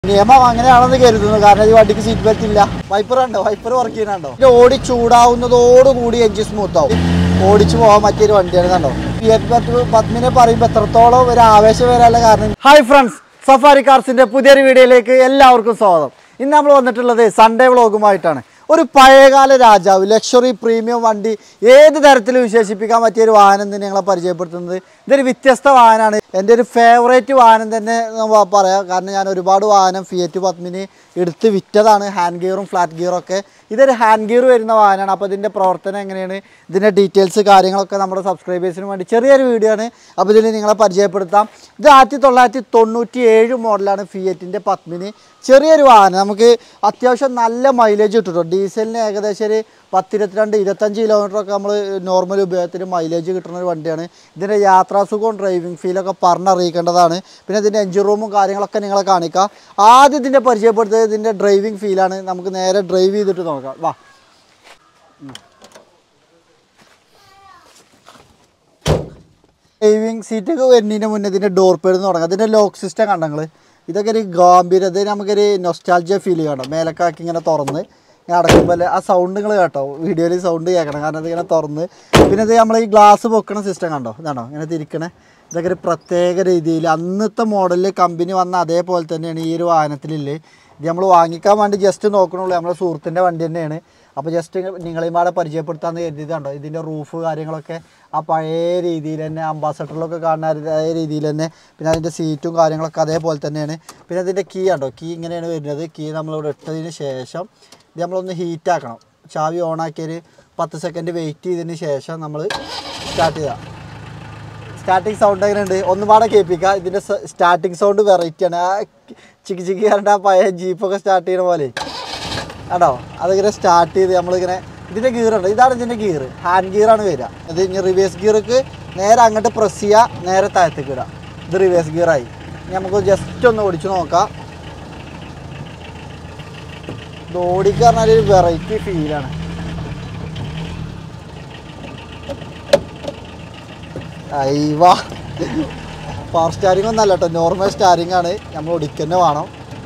നിയമം അങ്ങനെയാണെന്ന് കരുതുന്നു കാരണം ഈ വണ്ടിക്ക് സീറ്റ് ബെൽറ്റ് ഇല്ല വൈപ്പർ ഉണ്ടോ വൈപ്പർ വർക്ക് ചെയ്യുന്നുണ്ടോ ഇത് ഓടി ചൂടാവുന്നതോടുകൂടി എഞ്ചിൻ സ്മൂത്ത് ആവും ഓടിച്ചു പോകാൻ പറ്റിയൊരു വണ്ടിയാണ് കണ്ടോ ഫിയറ്റ് പത്മിനെ പറയുമ്പോൾ എത്രത്തോളം ഒരു ആവേശം വരാനുള്ള കാരണം ഹായ് ഫ്രണ്ട്സ് സഫാരി കാർസിന്റെ പുതിയൊരു വീഡിയോയിലേക്ക് എല്ലാവർക്കും സ്വാഗതം ഇന്ന് നമ്മൾ വന്നിട്ടുള്ളത് സൺഡേ വ്ളോഗുമായിട്ടാണ് ഒരു പഴയകാല രാജാവ് ലക്ഷറി പ്രീമിയം വണ്ടി ഏത് തരത്തിൽ വിശേഷിപ്പിക്കാൻ പറ്റിയ ഒരു വാഹനം തന്നെ ഞങ്ങളെ പരിചയപ്പെടുത്തുന്നത് ഇതൊരു വ്യത്യസ്ത വാഹനമാണ് എൻ്റെ ഒരു ഫേവറേറ്റ് വാഹനം തന്നെ നമ്മ പറയാം കാരണം ഞാൻ ഒരുപാട് വാഹനം ഫിയറ്റ് പത്മിനി എടുത്ത് വിറ്റതാണ് ഹാൻഡ് ഗിയറും ഫ്ലാറ്റ് ഗിയറും ഒക്കെ ഇതൊരു ഹാൻഡ് ഗിയർ വരുന്ന വാഹനമാണ് അപ്പോൾ ഇതിൻ്റെ പ്രവർത്തനം എങ്ങനെയാണ് ഇതിൻ്റെ ഡീറ്റെയിൽസ് കാര്യങ്ങളൊക്കെ നമ്മുടെ സബ്സ്ക്രൈബേഴ്സിന് വേണ്ടി ചെറിയൊരു വീഡിയോ ആണ് അപ്പോൾ ഇതിൽ നിങ്ങളെ പരിചയപ്പെടുത്താം ഇത് ആയിരത്തി തൊള്ളായിരത്തി തൊണ്ണൂറ്റി ഏഴ് മോഡലാണ് ഫിയറ്റിൻ്റെ പത്മിനി ചെറിയൊരു വാഹനം നമുക്ക് അത്യാവശ്യം നല്ല മൈലേജ് കിട്ടും ഡീസലിന് ഏകദേശം ഒരു പത്തിരുപത്തിരണ്ട് ഇരുപത്തഞ്ച് കിലോമീറ്റർ ഒക്കെ നമ്മൾ നോർമൽ ഉപയോഗത്തിന് മൈലേജ് കിട്ടുന്ന ഒരു വണ്ടിയാണ് ഇതിൻ്റെ യാത്രാസുഖവും ഡ്രൈവിംഗ് ഫീലൊക്കെ പറഞ്ഞറിയിക്കേണ്ടതാണ് പിന്നെ ഇതിൻ്റെ എഞ്ചിൻ റൂമും കാര്യങ്ങളൊക്കെ നിങ്ങളെ കാണിക്കാം ആദ്യം ഇതിൻ്റെ പരിചയപ്പെടുത്തിയത് ഇതിൻ്റെ ഡ്രൈവിംഗ് ഫീലാണ് നമുക്ക് നേരെ ഡ്രൈവ് ചെയ്തിട്ട് നോക്കാം വാ ഡ്രൈവിംഗ് സീറ്റൊക്കെ വരുന്നതിന് മുന്നേ ഇതിൻ്റെ ഡോർ പേഡ് തുടങ്ങാം ഇതിൻ്റെ ലോക്ക് സിസ്റ്റം കണ്ടങ്ങൾ ഇതൊക്കെ ഒരു ഗാംഭീര്യത നമുക്കൊരു നൊസ്റ്റാൾജിയ ഫീൽ ചെയ്യണം മേലക്കാക്കി ഇങ്ങനെ തുറന്ന് ഇങ്ങനെ അടക്കുമ്പോൾ ആ സൗണ്ട് നിങ്ങൾ കേട്ടോ വീഡിയോയിൽ സൗണ്ട് കേൾക്കണം കാരണം ഇതിങ്ങനെ തുറന്ന് പിന്നെ ഇത് നമ്മൾ ഈ ഗ്ലാസ് പൊക്കണ സിസ്റ്റം കണ്ടോ ഇതാണോ ഇങ്ങനെ തിരിക്കണേ ഇതൊക്കെ ഒരു പ്രത്യേക രീതിയിൽ അന്നത്തെ മോഡലിൽ കമ്പനി വന്ന അതേപോലെ തന്നെയാണ് ഈ ഒരു വാഹനത്തിലില്ലേ ഇത് നമ്മൾ വാങ്ങിക്കാൻ വേണ്ടി ജസ്റ്റ് നോക്കണുള്ളൂ നമ്മുടെ സുഹൃത്തിൻ്റെ വണ്ടി തന്നെയാണ് അപ്പോൾ ജസ്റ്റ് നിങ്ങളെയും പാടെ പരിചയപ്പെടുത്താമെന്ന് കരുതിയതുണ്ടോ ഇതിൻ്റെ റൂഫ് കാര്യങ്ങളൊക്കെ ആ പഴയ രീതിയിൽ തന്നെ അംബാസഡറിലൊക്കെ കാണുന്ന അതേ രീതിയിൽ തന്നെ പിന്നെ അതിൻ്റെ സീറ്റും കാര്യങ്ങളൊക്കെ അതേപോലെ തന്നെയാണ് പിന്നെ അതിൻ്റെ കീ ഉണ്ടോ കീ ഇങ്ങനെയാണ് വരുന്നത് കീ നമ്മളിവിടെ ഇട്ടതിന് ശേഷം ഇത് നമ്മളൊന്ന് ഹീറ്റ് ആക്കണം ചാവി ഓണാക്കി ഒരു പത്ത് സെക്കൻഡ് വെയിറ്റ് ചെയ്തതിന് ശേഷം നമ്മൾ സ്റ്റാർട്ട് ചെയ്യാം സ്റ്റാർട്ടിങ് സൗണ്ട് എങ്ങനെ ഉണ്ട് ഒന്നുപാടെ കേൾപ്പിക്കുക ഇതിൻ്റെ സ്റ്റാർട്ടിങ് സൗണ്ട് വെറൈറ്റി ആണ് ആ ചിക്കി ചിക്കി കണ്ട ആ പഴയ ജീപ്പൊക്കെ സ്റ്റാർട്ട് ചെയ്യുന്ന പോലെ ആണോ അതിങ്ങനെ സ്റ്റാർട്ട് ചെയ്ത് നമ്മളിങ്ങനെ ഇതിൻ്റെ ഗിയറുണ്ട് ഇതാണ് ഇതിൻ്റെ ഗിയർ ഹാൻഡ് ഗിയറാണ് വരിക ഇത് ഇനി റിവേഴ്സ് ഗിയർക്ക് നേരെ അങ്ങോട്ട് പ്രസ് ചെയ്യുക നേരെ താഴത്തേക്ക് ഇടുക ഇത് റിവേഴ്സ് ഗിയറായി ഇനി നമുക്ക് ജസ്റ്റ് ഒന്ന് ഓടിച്ച് നോക്കാം ഇത് ഓടിക്കുക പറഞ്ഞാൽ ഒരു വെറൈറ്റി ഫീലാണ് അയ്യവാ പവർ സ്റ്റാരിംഗ് ഒന്നല്ല കേട്ടോ നോർമൽ സ്റ്റാരിംഗ് ആണ് നമ്മൾ ഒടിക്കന്നെ വേണം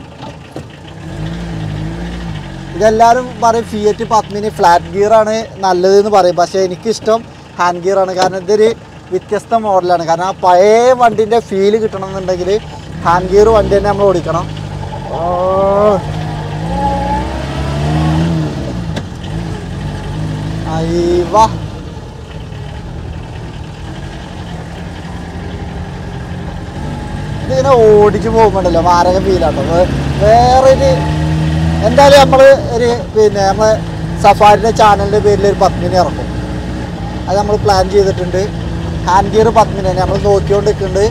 ഇതെല്ലാവരും പറയും ഫിയറ്റ് പത്മിനി ഫ്ലാറ്റ് ഗിയർ ആണ് നല്ലതെന്ന് പറയും പക്ഷേ എനിക്കിഷ്ടം ഹാൻഡ് ഗിയർ ആണ് കാരണം ഇതൊരു വ്യത്യസ്ത മോഡലാണ് കാരണം ആ പഴയ വണ്ടിൻ്റെ ഫീല് കിട്ടണമെന്നുണ്ടെങ്കിൽ ഹാൻഡ് ഗിയർ വണ്ടി തന്നെ നമ്മൾ ഓടിക്കണം ഓ. അയ്യവാ ഇതിങ്ങനെ ഓടിച്ച് പോകുമ്പോണ്ടല്ലോ മാരക ഫീലാട്ടോ വേറൊരു എന്തായാലും നമ്മൾ ഒരു പിന്നെ നമ്മൾ സഫാരിൻ്റെ ചാനലിൻ്റെ പേരിൽ ഒരു പത്മിനി ഇറക്കും അത് നമ്മൾ പ്ലാൻ ചെയ്തിട്ടുണ്ട് ഹാൻഡ് ഗിയർ പത്മിനി നമ്മൾ നോക്കിക്കൊണ്ട് നിൽക്കുന്നുണ്ട്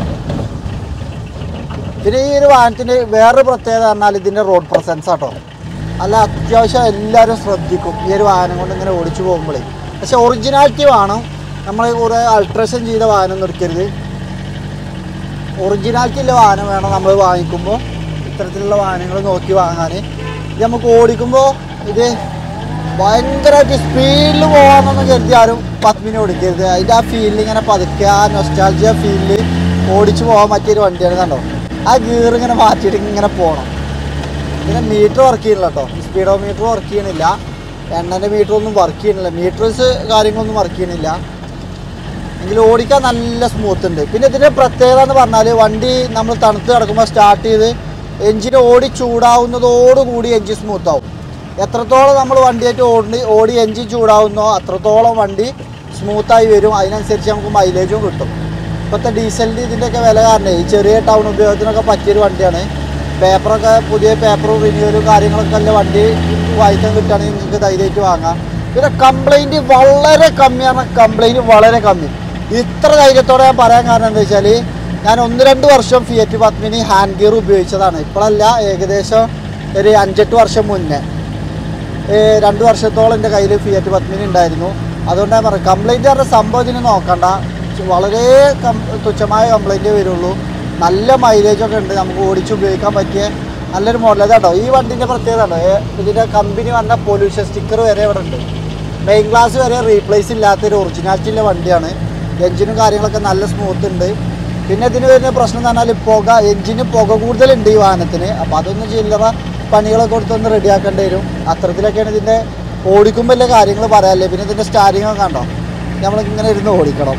പിന്നെ ഈ ഒരു വാഹനത്തിൻ്റെ വേറൊരു പ്രത്യേകത പറഞ്ഞാൽ ഇതിൻ്റെ റോഡ് പ്രസൻസ് ആട്ടോ അല്ല അത്യാവശ്യം എല്ലാവരും ശ്രദ്ധിക്കും ഈ ഒരു വാഹനം കൊണ്ട് ഇങ്ങനെ ഓടിച്ചു പോകുമ്പോഴേ പക്ഷെ ഒറിജിനാലിറ്റി വേണം നമ്മൾ കുറേ അൾട്രേഷൻ ചെയ്ത വാഹനം ഒന്നും എടുക്കരുത് ഒറിജിനാലിറ്റി ഉള്ള വാഹനം വേണം നമ്മൾ വാങ്ങിക്കുമ്പോൾ ഇത്തരത്തിലുള്ള വാഹനങ്ങൾ നോക്കി വാങ്ങാൻ ഇത് നമുക്ക് ഓടിക്കുമ്പോൾ ഇത് ഭയങ്കരമായിട്ട് സ്പീഡിൽ പോകാമെന്നൊന്നും കരുതി ആരും പത്മിനി ഓടിക്കരുത് അതിൻ്റെ ആ ഫീലിൽ ഇങ്ങനെ പതുക്കെ ആ നൊസ്റ്റാൾജിയ ഫീലിൽ ഓടിച്ചു പോകാൻ പറ്റിയൊരു വണ്ടിയാണ് കണ്ടോ ആ ഗിയർ ഇങ്ങനെ മാറ്റിയിട്ട് ഇങ്ങനെ പോകണം പിന്നെ മീറ്റർ വർക്ക് ചെയ്യണില്ല കേട്ടോ സ്പീഡോ മീറ്റർ വർക്ക് ചെയ്യണില്ല എണ്ണൻ്റെ മീറ്റർ ഒന്നും വർക്ക് ചെയ്യണില്ല മീറ്റേഴ്സ് കാര്യങ്ങളൊന്നും വർക്ക് ചെയ്യണില്ല എങ്കിലും ഓടിക്കാൻ നല്ല സ്മൂത്ത് ഉണ്ട് പിന്നെ ഇതിൻ്റെ പ്രത്യേകത എന്ന് പറഞ്ഞാൽ വണ്ടി നമ്മൾ തണുത്ത് കിടക്കുമ്പോൾ സ്റ്റാർട്ട് ചെയ്ത് എഞ്ചിൻ ഓടി ചൂടാവുന്നതോടുകൂടി എഞ്ചിൻ സ്മൂത്ത് ആവും എത്രത്തോളം നമ്മൾ വണ്ടിയായിട്ട് ഓടി ഓടി എഞ്ചിൻ ചൂടാവുന്നോ അത്രത്തോളം വണ്ടി സ്മൂത്തായി വരും അതിനനുസരിച്ച് നമുക്ക് മൈലേജും കിട്ടും ഇപ്പോഴത്തെ ഡീസലിൻ്റെ ഇതിൻ്റെയൊക്കെ വില കാരണം ഈ ചെറിയ ടൗൺ ഉപയോഗത്തിനൊക്കെ പറ്റിയൊരു വണ്ടിയാണ് പേപ്പറൊക്കെ പുതിയ പേപ്പറും റിന്യൂവലും കാര്യങ്ങളൊക്കെ ഉള്ള വണ്ടി വായിക്കാൻ കിട്ടുകയാണെങ്കിൽ നിങ്ങൾക്ക് ധൈര്യമായിട്ട് വാങ്ങാം പിന്നെ കംപ്ലൈൻറ്റ് വളരെ കമ്മിയാണ് കംപ്ലൈൻറ്റ് വളരെ കമ്മി ഇത്ര ധൈര്യത്തോടെ ഞാൻ പറയാൻ കാരണം എന്താ വെച്ചാൽ ഞാൻ ഒന്ന് രണ്ട് വർഷം ഫിയറ്റ് പത്മിനി ഹാൻഡ് ഗിയർ ഉപയോഗിച്ചതാണ് ഇപ്പോഴല്ല ഏകദേശം ഒരു അഞ്ചെട്ട് വർഷം മുന്നേ ഏ, രണ്ട് വർഷത്തോളം എൻ്റെ കയ്യിൽ ഫിയറ്റ് പത്മിനി ഉണ്ടായിരുന്നു അതുകൊണ്ട് ഞാൻ പറയാം കംപ്ലൈൻറ്റ് പറഞ്ഞ സംഭവം ഇതിന് നോക്കണ്ട വളരെ കം തുച്ഛമായ കംപ്ലൈൻറ്റേ വരുള്ളൂ നല്ല മൈലേജൊക്കെ ഉണ്ട് നമുക്ക് ഓടിച്ച് ഉപയോഗിക്കാൻ പറ്റിയ നല്ലൊരു മോഡൽ കേട്ടോ ഈ വണ്ടിൻ്റെ പ്രത്യേകത ഉണ്ടോ ഇതിൻ്റെ കമ്പനി വന്ന പൊല്യൂഷൻ സ്റ്റിക്കർ വരെ ഇവിടെ ഉണ്ട് മെയിൻ ഗ്ലാസ് വരെ റീപ്ലേസ് ഇല്ലാത്തൊരു ഒറിജിനാലിറ്റി ഉള്ള വണ്ടിയാണ് എഞ്ചിനും കാര്യങ്ങളൊക്കെ നല്ല സ്മൂത്ത് ഉണ്ട് പിന്നെ ഇതിന് വരുന്ന പ്രശ്നം എന്ന് പറഞ്ഞാൽ പുക എഞ്ചിന് പുക കൂടുതലുണ്ട് ഈ വാഹനത്തിന് അപ്പോൾ അതൊന്ന് ചില്ലറ പണികളൊക്കെ കൊടുത്തൊന്ന് റെഡിയാക്കേണ്ടി വരും അത്തരത്തിലൊക്കെയാണ് ഇതിൻ്റെ ഓടിക്കുമ്പോൾ വലിയ കാര്യങ്ങൾ പറയാല്ലേ പിന്നെ ഇതിൻ്റെ സ്റ്റാരിങ് ഒക്കെ കണ്ടോ നമ്മളിങ്ങനെ ഇരുന്ന് ഓടിക്കണം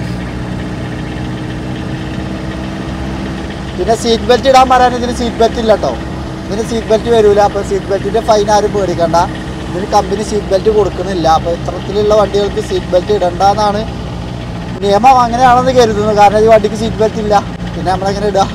പിന്നെ സീറ്റ് ബെൽറ്റ് ഇടാൻ പറയാൻ ഇതിന് സീറ്റ് ബെൽറ്റ് ഇല്ല കേട്ടോ ഇതിന് സീറ്റ് ബെൽറ്റ് വരില്ല അപ്പോൾ സീറ്റ് ബെൽറ്റിൻ്റെ ഫൈൻ ആരും പേടിക്കണ്ട ഇതിന് കമ്പനി സീറ്റ് ബെൽറ്റ് കൊടുക്കുന്നില്ല അപ്പോൾ ഇത്തരത്തിലുള്ള വണ്ടികൾക്ക് സീറ്റ് ബെൽറ്റ് ഇടണ്ടെന്നാണ് നിയമം അങ്ങനെയാണെന്ന് കരുതുന്നു കാരണം ഈ വണ്ടിക്ക് സീറ്റ് ബെൽറ്റ് ഇല്ല പിന്നെ നമ്മളെങ്ങനെ ഇടുക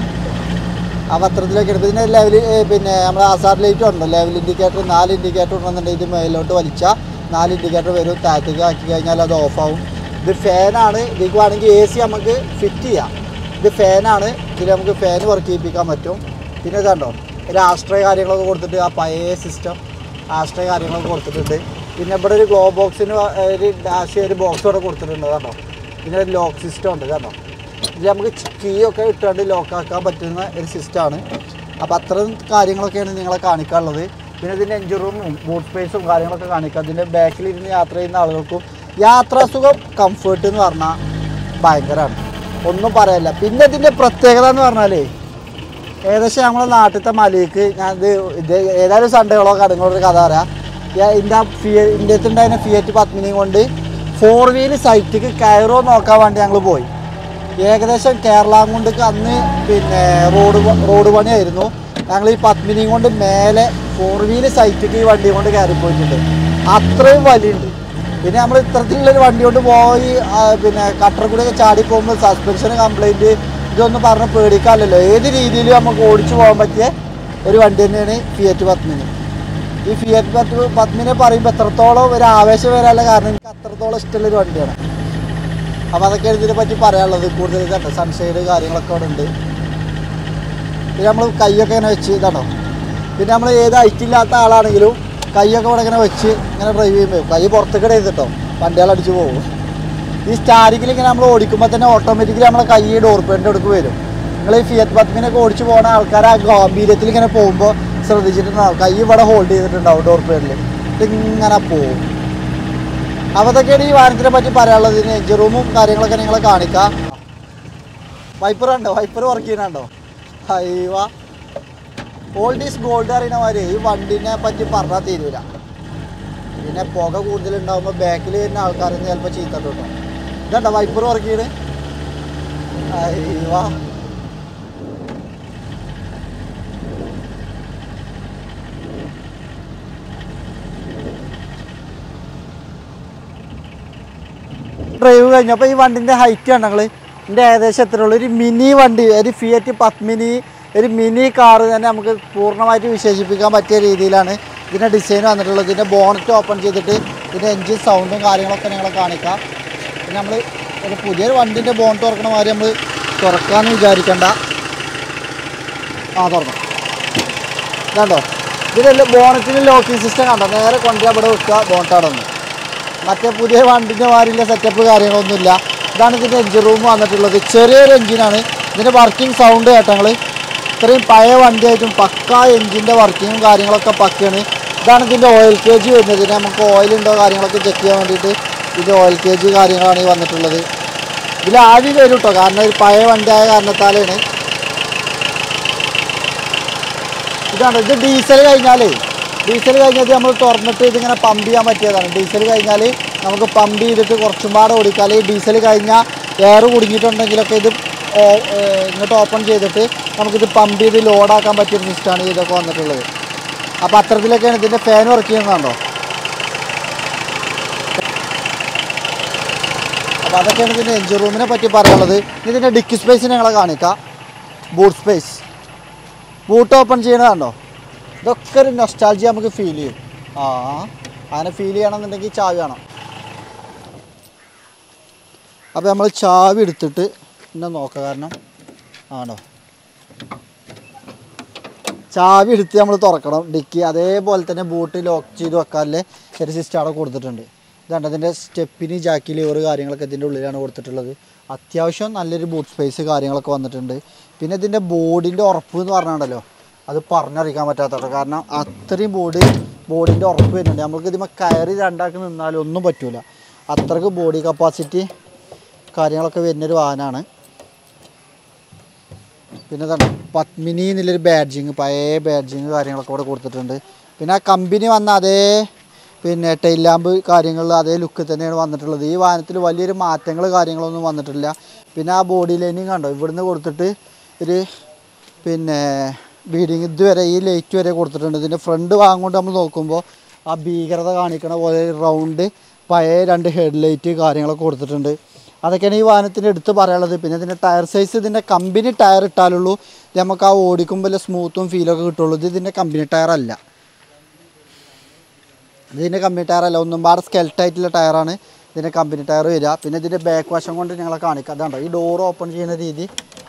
ആ പത്രത്തിലൊക്കെ എടുത്ത് ഇതിന് ലെവൽ പിന്നെ നമ്മുടെ ആസാർ ലൈറ്റ് ഉണ്ടോ ലെവൽ ഇൻഡിക്കേറ്റർ നാല് ഇൻഡിക്കേറ്റർ ഉണ്ടെന്നുണ്ടെങ്കിൽ ഇത് മേലോട്ട് വലിച്ചാൽ നാല് ഇൻഡിക്കേറ്റർ വരും താഴത്തേക്ക് ആക്കി കഴിഞ്ഞാൽ അത് ഓഫാവും ഇത് ഫാനാണ് ഇതിലേക്ക് വേണമെങ്കിൽ എ സി നമുക്ക് ഫിറ്റ് ചെയ്യാം ഇത് ഫാനാണ് ഇതിൽ നമുക്ക് ഫാൻ വർക്ക് ചെയ്യിപ്പിക്കാൻ പറ്റും പിന്നെ ഇതാണ്ടോ ഒരു ആസ്ട്രേ കാര്യങ്ങളൊക്കെ കൊടുത്തിട്ട് ആ പഴയ സിസ്റ്റം ആസ്ട്രേ കാര്യങ്ങളൊക്കെ കൊടുത്തിട്ടുണ്ട് പിന്നെ ഇവിടെ ഒരു ഗ്ലോ ബോക്സിന് ഒരു ഡാഷ് ഒരു ബോക്സ് ഇവിടെ കൊടുത്തിട്ടുണ്ട് കേട്ടോ പിന്നെ ഒരു ലോക്ക് സിസ്റ്റം ഉണ്ട് കേട്ടോ ഇതിൽ നമുക്ക് കീ ഒക്കെ ഇട്ടുകൊണ്ട് ലോക്ക് ആക്കാൻ പറ്റുന്ന ഒരു സിസ്റ്റമാണ് അപ്പോൾ അത്തരം കാര്യങ്ങളൊക്കെയാണ് നിങ്ങളെ കാണിക്കാനുള്ളത് പിന്നെ ഇതിൻ്റെ എഞ്ചിൻ റൂമും ബൂട്ട് സ്പേസും കാര്യങ്ങളൊക്കെ കാണിക്കാം ഇതിൻ്റെ ബാക്കിൽ ഇരുന്ന് യാത്ര ചെയ്യുന്ന ആളുകൾക്കും യാത്രാസുഖം കംഫേർട്ട് എന്ന് പറഞ്ഞാൽ ഭയങ്കരമാണ് ഒന്നും പറയാനില്ല പിന്നെ ഇതിൻ്റെ പ്രത്യേകത എന്ന് പറഞ്ഞാലേ ഏകദേശം നമ്മളെ നാട്ടിലത്തെ മലയ്ക്ക് ഞാൻ ഇത് ഇത് ഏതായാലും സൺഡേകളോ കടങ്ങളൊരു കഥ പറയാം ഞാൻ ഇതിൻ്റെ ഫിയ ഇതിൻ്റെ ഉണ്ടായിരുന്ന ഫിയറ്റ് പത്മിനിയും കൊണ്ട് ഫോർ വീല് സൈറ്റിക്ക് കയറോ നോക്കാൻ വേണ്ടി ഞങ്ങൾ പോയി ഏകദേശം കേരളാങ്കുണ്ടക്ക് അന്ന് പിന്നെ റോഡ് പ- റോഡ് പണിയായിരുന്നു ഞങ്ങൾ ഈ പത്മിനിയും കൊണ്ട് മേലെ ഫോർ വീല് സൈറ്റിക്ക് ഈ വണ്ടി കൊണ്ട് കയറി പോയിട്ടുണ്ട് അത്രയും വലിയുണ്ട് പിന്നെ നമ്മൾ ഇത്തരത്തിലുള്ളൊരു വണ്ടി കൊണ്ട് പോയി ആ, പിന്നെ കട്ടർ കൂടെയൊക്കെ ചാടി പോകുമ്പോൾ സസ്പെൻഷൻ കംപ്ലൈൻറ്റ് ഇതൊന്നും പറഞ്ഞ് പേടിക്കാമല്ലോ ഏത് രീതിയിലും നമുക്ക് ഓടിച്ചു പോകാൻ പറ്റിയ ഒരു വണ്ടി തന്നെയാണ് ഫിയറ്റ് പത്മിനി ഈ ഫിയറ്റ് പത്ത് പത്മിനെ പറയുമ്പോൾ എത്രത്തോളം ഒരു ആവേശം വരാനുള്ള കാരണം എനിക്ക് അത്രത്തോളം ഇഷ്ടമുള്ളൊരു വണ്ടിയാണ് അപ്പോൾ അതൊക്കെയാണ് ഇതിനെ പറ്റി പറയാനുള്ളത് കൂടുതൽ ഇതാട്ടോ സൺഷെയ്ഡ് കാര്യങ്ങളൊക്കെ അവിടെ ഉണ്ട് പിന്നെ നമ്മൾ കൈയൊക്കെ ഇങ്ങനെ വെച്ച് ഇതാണോ പിന്നെ നമ്മൾ ഏത് ഹൈറ്റ് ഇല്ലാത്ത ആളാണെങ്കിലും കൈയൊക്കെ ഇവിടെ ഇങ്ങനെ വെച്ച് ഇങ്ങനെ ഡ്രൈവ് ചെയ്യുമ്പോൾ കൈ പുറത്തേക്ക് ഇടരുത് വണ്ടികൾ അടിച്ച് പോകും ഈ സ്റ്റാരിങ്ങിൽ ഇങ്ങനെ നമ്മൾ ഓടിക്കുമ്പോൾ തന്നെ ഓട്ടോമാറ്റിക്കലി നമ്മളെ കൈ ഡോർ പേൻ്റെ അടുക്ക് വരും നിങ്ങൾ ഈ ഫിയറ്റ് പത്മിനൊക്കെ ഓടിച്ച് പോകുന്ന ആൾക്കാർ ആ ഗാംഭീര്യത്തിൽ ഇങ്ങനെ പോകുമ്പോൾ ശ്രദ്ധിച്ചിട്ടുണ്ടാവും കൈ ഇവിടെ ഹോൾഡ് ചെയ്തിട്ടുണ്ടാവും ഡോർ പേഡിൽ ഇതിങ്ങനെ പോകും അപ്പോൾ അതൊക്കെയാണ് ഈ വാഹനത്തിനെ പറ്റി പറയാനുള്ളത് ഇതിന് എഞ്ചിൻ റൂമും കാര്യങ്ങളൊക്കെ നിങ്ങളെ കാണിക്കാം വൈപ്പർ ഉണ്ടോ വൈപ്പർ വർക്ക് ചെയ്യുന്നുണ്ടോ ഹൈവ ഓൾഡ് ഈസ് ഗോൾഡ് അറിയുന്ന മാതിരി ഈ വണ്ടിനെ പറ്റി പറഞ്ഞാൽ തീരൂല പിന്നെ പുക കൂടുതലുണ്ടാകുമ്പോൾ ബാക്കിൽ വരുന്ന ആൾക്കാരൊന്നും ചിലപ്പോൾ ചീത്ത കേട്ടോ ഇതുണ്ടോ വൈപ്പർ വർക്ക് ചെയ്യണ് ഹൈവ ഡ്രൈവ് കഴിഞ്ഞപ്പോൾ ഈ വണ്ടിൻ്റെ ഹൈറ്റ് ആണ് ഞങ്ങൾ ഇതിൻ്റെ ഏകദേശം എത്ര ഉള്ളൂ ഒരു മിനി വണ്ടി ഒരു ഫിയറ്റ് പത്മിനി ഒരു മിനി കാറ് തന്നെ നമുക്ക് പൂർണ്ണമായിട്ട് വിശേഷിപ്പിക്കാൻ പറ്റിയ രീതിയിലാണ് ഇതിൻ്റെ ഡിസൈൻ വന്നിട്ടുള്ളത് ഇതിൻ്റെ ബോണറ്റ് ഓപ്പൺ ചെയ്തിട്ട് ഇതിൻ്റെ എൻജിൻ സൗണ്ടും കാര്യങ്ങളൊക്കെ ഞങ്ങളെ കാണിക്കാം പിന്നെ നമ്മൾ ഒരു പുതിയൊരു വണ്ടിൻ്റെ ബോണറ്റ് തുറക്കണ മാതിരി നമ്മൾ തുറക്കാമെന്ന് വിചാരിക്കണ്ട ആ തുറന്നു ഇതാണ്ടോ ഇതിൻ്റെ ബോണറ്റിന് ലോക്കിംഗ് സിസ്റ്റം കണ്ടോ നേരെ കൊണ്ടുവരാൻ ഇവിടെ വെക്കുക ബോണറ്റ് അവിടെ നിന്ന് മറ്റേ പുതിയ വണ്ടിൻ്റെ മാതിരിയുള്ള സെറ്റപ്പ് കാര്യങ്ങളൊന്നുമില്ല ഇതാണ് ഇതിൻ്റെ എഞ്ചിൻ റൂം വന്നിട്ടുള്ളത് ചെറിയൊരു എഞ്ചിനാണ് ഇതിൻ്റെ വർക്കിംഗ് സൗണ്ട് കേട്ടങ്ങൾ ഇത്രയും പഴയ വണ്ടിയായിട്ടും പക്ക എഞ്ചിൻ്റെ വർക്കിങ്ങും കാര്യങ്ങളൊക്കെ പക്കയാണ് ഇതാണ് ഇതിൻ്റെ ഓയിൽ കേജ് വരുന്നത് ഇതിന് നമുക്ക് ഓയിൽ ഉണ്ടോ കാര്യങ്ങളൊക്കെ ചെക്ക് ചെയ്യാൻ വേണ്ടിയിട്ട് ഇതിൻ്റെ ഓയിൽ കേജ് കാര്യങ്ങളാണ് ഈ വന്നിട്ടുള്ളത് ഇതിൽ ആദ്യം വരും കേട്ടോ കാരണം ഒരു പഴയ വണ്ടിയായ കാരണത്താലാണ് ഇതാണ് ഇത് ഡീസൽ കഴിഞ്ഞാലേ ഡീസൽ കഴിഞ്ഞത് നമ്മൾ തുറന്നിട്ട് ഇതിങ്ങനെ പമ്പ് ചെയ്യാൻ പറ്റിയതാണ് ഡീസൽ കഴിഞ്ഞാൽ നമുക്ക് പമ്പ് ചെയ്തിട്ട് കുറച്ചും പാടെ ഓടിക്കാൽ ഡീസൽ കഴിഞ്ഞാൽ എയർ കുടുങ്ങിയിട്ടുണ്ടെങ്കിലൊക്കെ ഇത് ഓ- ഏർ ഇങ്ങോട്ട് ഓപ്പൺ ചെയ്തിട്ട് നമുക്കിത് പമ്പ് ചെയ്ത് ലോഡാക്കാൻ പറ്റിയൊരു സിസ്റ്റമാണ് ഇതൊക്കെ വന്നിട്ടുള്ളത് അപ്പോൾ അത്തരത്തിലൊക്കെയാണ് ഇതിൻ്റെ ഫാൻ വർക്ക് ചെയ്യുന്നതാണോ അപ്പോൾ അതൊക്കെയാണ് ഇതിൻ്റെ എഞ്ചിൻ റൂമിനെ പറ്റി പറയാനുള്ളത് ഇനി ഇതിൻ്റെ ഡിക്കി സ്പേസ് ഞങ്ങളെ കാണിക്കാം ബൂട്ട് സ്പേസ് ബൂട്ട് ഓപ്പൺ ചെയ്യണതാണോ ഇതൊക്കെ ഒരു നൊസ്റ്റാൾജി നമുക്ക് ഫീൽ ചെയ്യും ആ അങ്ങനെ ഫീൽ ചെയ്യണമെന്നുണ്ടെങ്കിൽ ചാവി വേണം അപ്പോൾ നമ്മൾ ചാവി എടുത്തിട്ട് പിന്നെ നോക്കാം കാരണം ആണോ ചാവി എടുത്ത് നമ്മൾ തുറക്കണം ഡിക്കി അതേപോലെ തന്നെ ബൂട്ട് ലോക്ക് ചെയ്ത് വെക്കാനുള്ള ഒരു സിസ്റ്റം അവിടെ കൊടുത്തിട്ടുണ്ട് ഇതാണ് അതിൻ്റെ സ്റ്റെപ്പിന് ജാക്കി ലിവർ കാര്യങ്ങളൊക്കെ ഇതിൻ്റെ ഉള്ളിലാണ് കൊടുത്തിട്ടുള്ളത് അത്യാവശ്യം നല്ലൊരു ബൂട്ട് സ്പേസ് കാര്യങ്ങളൊക്കെ വന്നിട്ടുണ്ട് പിന്നെ ഇതിൻ്റെ ബോർഡിൻ്റെ ഉറപ്പ് എന്ന് പറഞ്ഞാണ്ടല്ലോ അത് പറഞ്ഞറിയിക്കാൻ പറ്റാത്തത് കാരണം അത്രയും ബോഡി ബോഡിൻ്റെ ഉറപ്പ് വരുന്നുണ്ട് നമുക്ക് ഇതിന്മേൽ കയറി രണ്ടാക്കി നിന്നാലും ഒന്നും പറ്റൂല അത്രക്ക് ബോഡി കപ്പാസിറ്റി കാര്യങ്ങളൊക്കെ വരുന്നൊരു വാഹനമാണ് പിന്നെ ഇതാണ് പത്മിനി എന്നുള്ളൊരു ബാഡ്ജിങ് പഴയ ബാഡ്ജിങ് കാര്യങ്ങളൊക്കെ ഇവിടെ കൊടുത്തിട്ടുണ്ട് പിന്നെ ആ കമ്പനി വന്ന അതേ പിന്നെ ടൈൽ ലാമ്പ് കാര്യങ്ങളിൽ അതേ ലുക്ക് തന്നെയാണ് വന്നിട്ടുള്ളത് ഈ വാഹനത്തിൽ വലിയൊരു മാറ്റങ്ങൾ കാര്യങ്ങളൊന്നും വന്നിട്ടില്ല പിന്നെ ആ ബോഡി ലൈനിങ് കണ്ടോ ഇവിടുന്ന് കൊടുത്തിട്ട് ഒരു പിന്നെ ബീഡിങ് ഇതുവരെ ഈ ലൈറ്റ് വരെ കൊടുത്തിട്ടുണ്ട് ഇതിൻ്റെ ഫ്രണ്ട് ഭാഗം കൊണ്ട് നമ്മൾ നോക്കുമ്പോൾ ആ ഭീകരത കാണിക്കണ പോലെ റൗണ്ട് പഴയ രണ്ട് ഹെഡ് ലൈറ്റ് കാര്യങ്ങളൊക്കെ കൊടുത്തിട്ടുണ്ട് അതൊക്കെയാണ് ഈ വാഹനത്തിൻ്റെ എടുത്ത് പറയാനുള്ളത് പിന്നെ ഇതിൻ്റെ ടയർ സൈസ് ഇതിൻ്റെ കമ്പനി ടയർ ഇട്ടാലുള്ളൂ ഇത് നമുക്ക് ആ ഓടിക്കുമ്പോൾ സ്മൂത്തും ഫീലൊക്കെ കിട്ടുള്ളൂ ഇത് ഇതിൻ്റെ കമ്പനി ടയർ അല്ല ഇതിൻ്റെ കമ്പനി ടയർ അല്ല ഒന്നും പാടെ സ്കെൽട്ടായിട്ടുള്ള ടയറാണ് ഇതിൻ്റെ കമ്പനി ടയർ വരിക പിന്നെ ഇതിൻ്റെ ബാക്ക് വശം കൊണ്ട് ഞങ്ങളെ കാണിക്കാം അതാണ്ടോ ഈ ഡോർ ഓപ്പൺ ചെയ്യുന്ന രീതി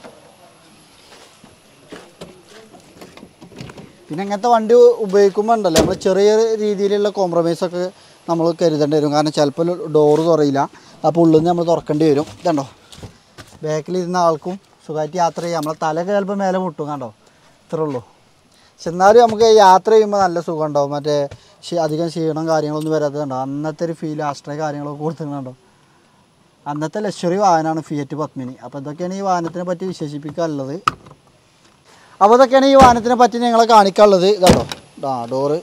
പിന്നെ ഇങ്ങനത്തെ വണ്ടി ഉപയോഗിക്കുമ്പോൾ ഉണ്ടല്ലോ നമ്മൾ ചെറിയ രീതിയിലുള്ള കോംപ്രമൈസ് ഒക്കെ നമ്മൾ കരുതേണ്ടി വരും കാരണം ചിലപ്പോൾ ഡോറ് തുറയില്ല അപ്പോൾ ഉള്ളിൽ നിന്ന് നമ്മൾ തുറക്കേണ്ടി വരും ഇതുണ്ടോ ബാക്കിലിരുന്ന ആൾക്കും സുഖമായിട്ട് യാത്ര ചെയ്യാം നമ്മളെ തലയൊക്കെ ചിലപ്പോൾ മേലെ മുട്ടും കണ്ടോ ഇത്രേ ഉള്ളൂ പക്ഷെ എന്നാലും നമുക്ക് യാത്ര ചെയ്യുമ്പോൾ നല്ല സുഖം ഉണ്ടാവും മറ്റേ ക്ഷീ- അധികം ക്ഷീണം കാര്യങ്ങളൊന്നും വരാത്തതുണ്ടോ അന്നത്തെ ഒരു ഫീൽ ആശ്രയ കാര്യങ്ങളൊക്കെ കൊടുത്തിട്ടുണ്ടോ അന്നത്തെ ലക്ഷറി വാഹനമാണ് ഫിയറ്റ് പത്മിനി അപ്പോൾ ഇതൊക്കെയാണ് ഈ വാഹനത്തിനെ പറ്റി വിശേഷിപ്പിക്കാനുള്ളത് അപ്പോൾ ഇതൊക്കെയാണ് ഈ വാഹനത്തിനെ പറ്റി ഞങ്ങളെ കാണിക്കാനുള്ളത് ഇതാട്ടോ ആ ഡോറ്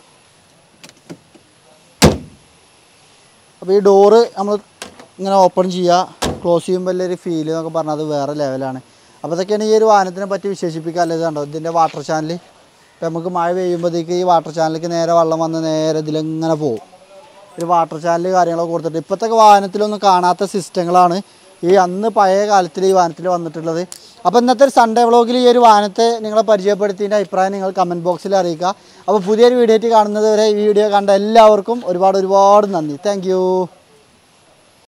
അപ്പോൾ ഈ ഡോറ് നമ്മൾ ഇങ്ങനെ ഓപ്പൺ ചെയ്യുക ക്ലോസ് ചെയ്യുമ്പോൾ ഒരു ഫീൽ എന്നൊക്കെ പറഞ്ഞാൽ അത് വേറെ ലെവലാണ് അപ്പോൾ ഇതൊക്കെയാണ് ഈ ഒരു വാഹനത്തിനെ പറ്റി വിശേഷിപ്പിക്കാനുള്ളത് കണ്ടോ ഇതിൻ്റെ വാട്ടർ ചാനൽ ഇപ്പം നമുക്ക് മഴ പെയ്യുമ്പോഴത്തേക്ക് ഈ വാട്ടർ ചാനലിലേക്ക് നേരെ വെള്ളം വന്ന് നേരെ ഇതിലിങ്ങനെ പോകും ഒരു വാട്ടർ ചാനൽ കാര്യങ്ങളൊക്കെ കൊടുത്തിട്ട് ഇപ്പോഴത്തെ വാഹനത്തിലൊന്നും കാണാത്ത സിസ്റ്റങ്ങളാണ് ഈ അന്ന് പഴയ കാലത്തിൽ ഈ വാഹനത്തിൽ വന്നിട്ടുള്ളത് അപ്പോൾ ഇന്നത്തെ ഒരു സൺഡേ വ്ളോഗിൽ ഈ ഒരു വാഹനത്തെ നിങ്ങളെ പരിചയപ്പെടുത്തിയതിൻ്റെ അഭിപ്രായം നിങ്ങൾ കമൻറ്റ് ബോക്സിൽ അറിയിക്കുക അപ്പോൾ പുതിയൊരു വീഡിയോ ആയിട്ട് കാണുന്നത് വരെ ഈ വീഡിയോ കണ്ട എല്ലാവർക്കും ഒരുപാട് ഒരുപാട് നന്ദി താങ്ക്